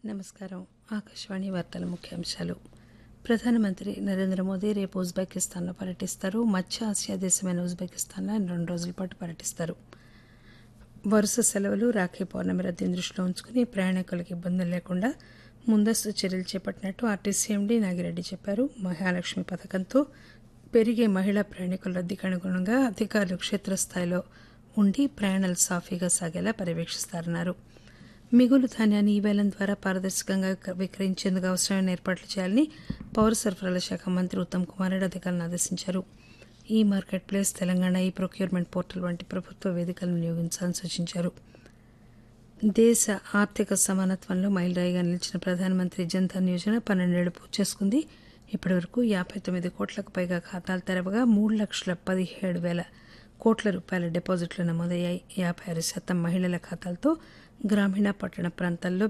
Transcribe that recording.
నమస్కారం ఆకాశవాణి వార్తల ముఖ్యాంశాలు ప్రధానమంత్రి నరేంద్ర మోదీ రేపు ఉజ్బెకిస్తాన్లో పర్యటిస్తారు మధ్య ఆసియా దేశమైన ఉజ్బెకిస్తాన్లో ఆయన రెండు రోజుల పాటు పర్యటిస్తారు వరుస సెలవులు రాఖీ పౌర్ణమి రద్దీని దృష్టిలో ఉంచుకుని ప్రయాణికులకు ఇబ్బందులు లేకుండా ముందస్తు చర్యలు చేపట్టినట్టు ఆర్టీసీ ఎండీ నాగిరెడ్డి చెప్పారు మహాలక్ష్మి పథకంతో పెరిగే మహిళా ప్రయాణికుల రద్దీకి అనుగుణంగా అధికారులు క్షేత్రస్థాయిలో ఉండి ప్రయాణాలు సాఫీగా సాగేలా పర్యవేక్షిస్తారన్నారు మిగులు ధాన్యాన్ని ఈ వేలం ద్వారా పారదర్శకంగా విక్రయించేందుకు అవసరమైన ఏర్పాట్లు చేయాలని పౌర సరఫరాల శాఖ మంత్రి ఉత్తమ్ కుమార్ రెడ్డి అధికారులను ఆదేశించారు ఈ మార్కెట్ ప్లేస్ తెలంగాణ ఈ ప్రొక్యూర్మెంట్ పోర్టల్ వంటి ప్రభుత్వ వేదికలను వినియోగించాలని సూచించారు దేశ ఆర్థిక సమానత్వంలో మైలురాయిగా నిలిచిన ప్రధానమంత్రి జన్ధన్ యోజన పన్నెండేళ్లు పూర్తి చేసుకుంది ఇప్పటివరకు యాభై తొమ్మిది కోట్లకు పైగా ఖాతాలు తెరవగా మూడు లక్షల పదిహేడు వేల కోట్ల రూపాయల డిపాజిట్లు నమోదయ్యాయి యాభై ఆరు శాతం మహిళల ఖాతాలతో గ్రామీణ పట్టణ ప్రాంతాల్లో